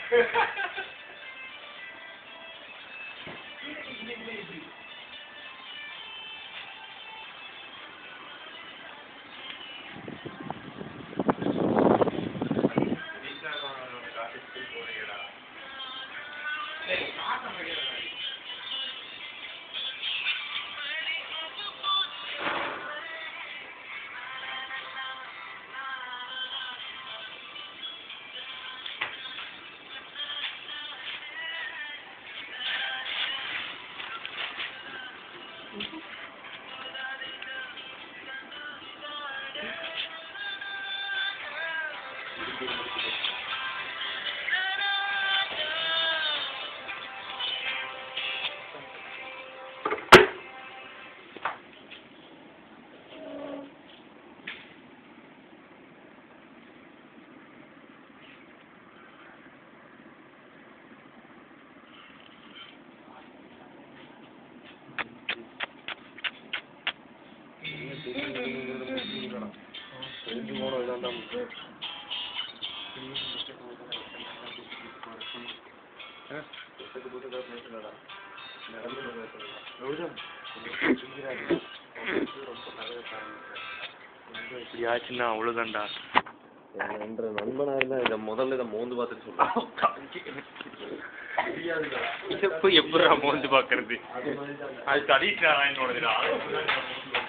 இப்படி ஆச்சுன்னா அவ்வளோதான்டா என்ற நண்பனா இருந்தா இதை முதல்ல இதை மோந்து பார்த்துட்டு சொல்லுவேன் எப்போ எப்படா மோந்து பார்க்கறது அது தடிட்டு நாராயணோடதுடா